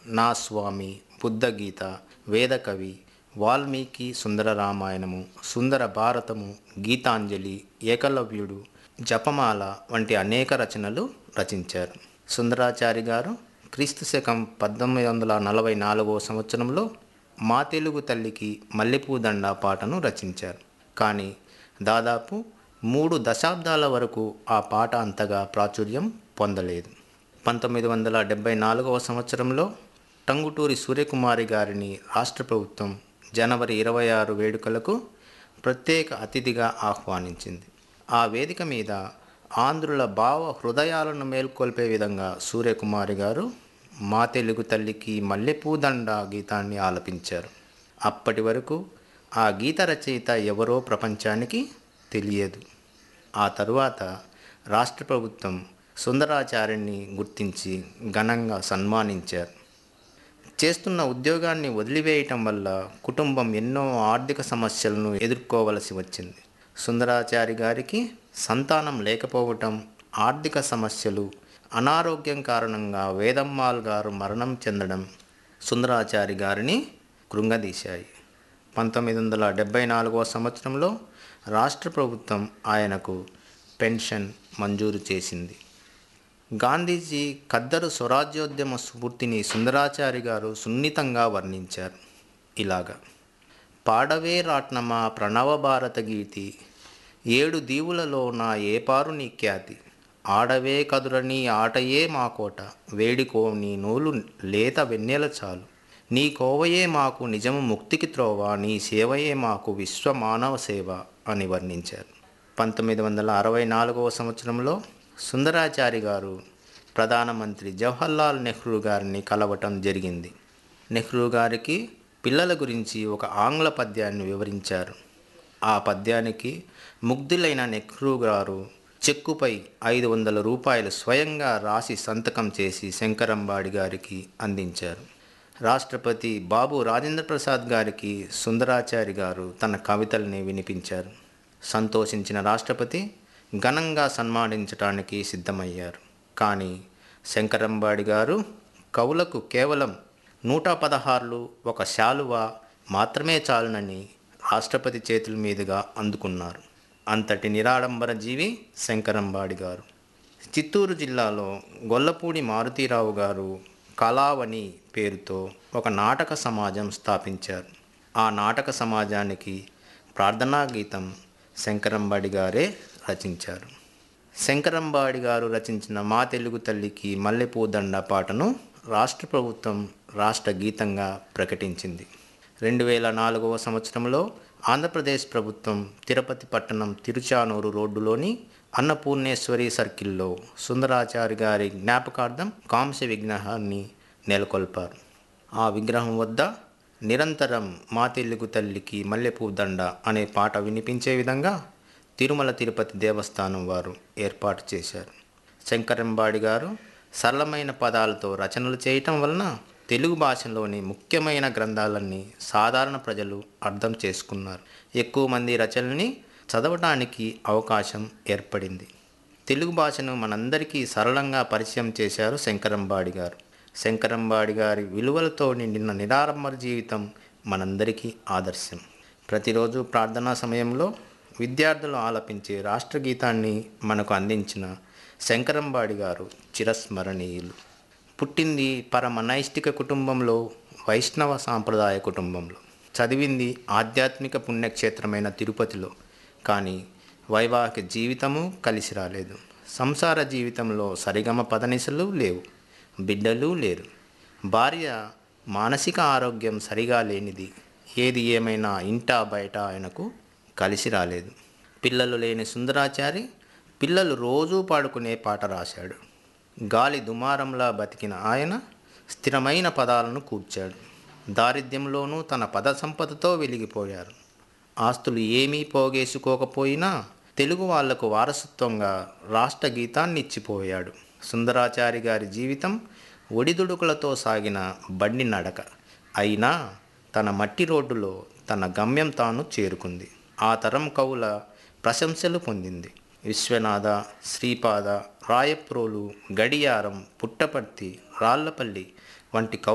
నా స్వామి బుద్ధగీత వేదకవి వాల్మీకి సుందర రామాయణము సుందర భారతము గీతాంజలి ఏకలవ్యుడు జపమాల వంటి అనేక రచనలు రచించారు సుందరాచారి గారు క్రీస్తు శకం పద్దెనిమిది వందల నలభై నాలుగవ సంవత్సరంలో మా తెలుగు తల్లికి మల్లెపూదండ పాటను రచించారు కానీ దాదాపు మూడు దశాబ్దాల వరకు ఆ పాట అంతగా ప్రాచుర్యం పొందలేదు పంతొమ్మిది వందల డెబ్బై నాలుగవ సంవత్సరంలో టంగుటూరి సూర్యకుమారి గారిని రాష్ట్ర ప్రభుత్వం జనవరి ఇరవై ఆరు వేడుకలకు ప్రత్యేక అతిథిగా ఆహ్వానించింది ఆ వేదిక మీద ఆంధ్రుల భావ హృదయాలను మేల్కొల్పే విధంగా సూర్యకుమారి గారు మా తెలుగు తల్లికి మల్లెపూదండ గీతాన్ని ఆలపించారు అప్పటి వరకు ఆ గీత రచయిత ఎవరో ప్రపంచానికి తెలియదు ఆ తరువాత రాష్ట్ర ప్రభుత్వం సుందరాచార్యుని గుర్తించి ఘనంగా సన్మానించారు చేస్తున్న ఉద్యోగాన్ని వదిలివేయటం వల్ల కుటుంబం ఎన్నో ఆర్థిక సమస్యలను ఎదుర్కోవలసి వచ్చింది సుందరాచారి గారికి సంతానం లేకపోవటం ఆర్థిక సమస్యలు అనారోగ్యం కారణంగా వేదమ్మాల్ గారు మరణం చెందడం సుందరాచారి గారిని కృంగదీశాయి పంతొమ్మిది వందల డెబ్బై నాలుగవ సంవత్సరంలో రాష్ట్ర ప్రభుత్వం ఆయనకు పెన్షన్ మంజూరు చేసింది గాంధీజీ ఖద్దరు స్వరాజ్యోద్యమ స్ఫూర్తిని సుందరాచారి గారు సున్నితంగా వర్ణించారు ఇలాగా పాడవే రాట్నమా ప్రణవ భారత గీతి ఏడు దీవులలో నా ఏపారు నీ ఖ్యాతి ఆడవే కదురని ఆటయే మా కోట వేడికో నీ నూలు లేత వెన్నెల చాలు నీ కోవయే మాకు నిజము ముక్తికి త్రోవ నీ సేవయే మాకు విశ్వ మానవ సేవ అని వర్ణించారు పంతొమ్మిది వందల అరవై నాలుగవ సంవత్సరంలో సుందరాచారి గారు ప్రధానమంత్రి జవహర్లాల్ నెహ్రూ గారిని కలవటం జరిగింది నెహ్రూ గారికి పిల్లల గురించి ఒక ఆంగ్ల పద్యాన్ని వివరించారు ఆ పద్యానికి ముగ్ధులైన నెహ్రూ గారు చెక్కుపై ఐదు వందల రూపాయలు స్వయంగా రాసి సంతకం చేసి శంకరంబాడి గారికి అందించారు రాష్ట్రపతి బాబు రాజేంద్ర ప్రసాద్ గారికి సుందరాచారి గారు తన కవితల్ని వినిపించారు సంతోషించిన రాష్ట్రపతి ఘనంగా సన్మానించడానికి సిద్ధమయ్యారు కానీ శంకరంబాడి గారు కవులకు కేవలం నూట పదహారులు ఒక శాలువ మాత్రమే చాలునని రాష్ట్రపతి చేతుల మీదుగా అందుకున్నారు అంతటి నిరాడంబర జీవి శంకరంబాడి గారు చిత్తూరు జిల్లాలో గొల్లపూడి మారుతీరావు గారు కళావని పేరుతో ఒక నాటక సమాజం స్థాపించారు ఆ నాటక సమాజానికి ప్రార్థనా గీతం శంకరంబాడి గారే రచించారు శంకరంబాడి గారు రచించిన మా తెలుగు తల్లికి మల్లెపూదండ పాటను రాష్ట్ర ప్రభుత్వం రాష్ట్ర గీతంగా ప్రకటించింది రెండు వేల నాలుగవ సంవత్సరంలో ఆంధ్రప్రదేశ్ ప్రభుత్వం తిరుపతి పట్టణం తిరుచానూరు రోడ్డులోని అన్నపూర్ణేశ్వరి సర్కిల్లో సుందరాచారి గారి జ్ఞాపకార్థం కాంస్య విగ్రహాన్ని నెలకొల్పారు ఆ విగ్రహం వద్ద నిరంతరం మా తెలుగు తల్లికి మల్లెపూ దండ అనే పాట వినిపించే విధంగా తిరుమల తిరుపతి దేవస్థానం వారు ఏర్పాటు చేశారు శంకరంబాడి గారు సరళమైన పదాలతో రచనలు చేయటం వలన తెలుగు భాషలోని ముఖ్యమైన గ్రంథాలన్నీ సాధారణ ప్రజలు అర్థం చేసుకున్నారు ఎక్కువ మంది రచనల్ని చదవటానికి అవకాశం ఏర్పడింది తెలుగు భాషను మనందరికీ సరళంగా పరిచయం చేశారు శంకరంబాడి గారు శంకరంబాడి గారి విలువలతో నిండిన నిరాడంబర జీవితం మనందరికీ ఆదర్శం ప్రతిరోజు ప్రార్థనా సమయంలో విద్యార్థులు ఆలపించే రాష్ట్రగీతాన్ని మనకు అందించిన శంకరంబాడి గారు చిరస్మరణీయులు పుట్టింది పరమ నైష్టిక కుటుంబంలో వైష్ణవ సాంప్రదాయ కుటుంబంలో చదివింది ఆధ్యాత్మిక పుణ్యక్షేత్రమైన తిరుపతిలో కానీ వైవాహిక జీవితము కలిసి రాలేదు సంసార జీవితంలో సరిగమ పదనిసలు లేవు బిడ్డలు లేరు భార్య మానసిక ఆరోగ్యం సరిగా లేనిది ఏది ఏమైనా ఇంటా బయట ఆయనకు కలిసి రాలేదు పిల్లలు లేని సుందరాచారి పిల్లలు రోజూ పాడుకునే పాట రాశాడు గాలి దుమారంలా బతికిన ఆయన స్థిరమైన పదాలను కూర్చాడు దారిద్ర్యంలోనూ తన పద సంపదతో వెలిగిపోయారు ఆస్తులు ఏమీ పోగేసుకోకపోయినా తెలుగు వాళ్లకు వారసత్వంగా రాష్ట్ర గీతాన్ని ఇచ్చిపోయాడు సుందరాచారి గారి జీవితం ఒడిదుడుకులతో సాగిన బండి నడక అయినా తన మట్టి రోడ్డులో తన గమ్యం తాను చేరుకుంది ఆ తరం కవుల ప్రశంసలు పొందింది విశ్వనాథ శ్రీపాద రాయప్రోలు గడియారం పుట్టపర్తి రాళ్లపల్లి వంటి కవు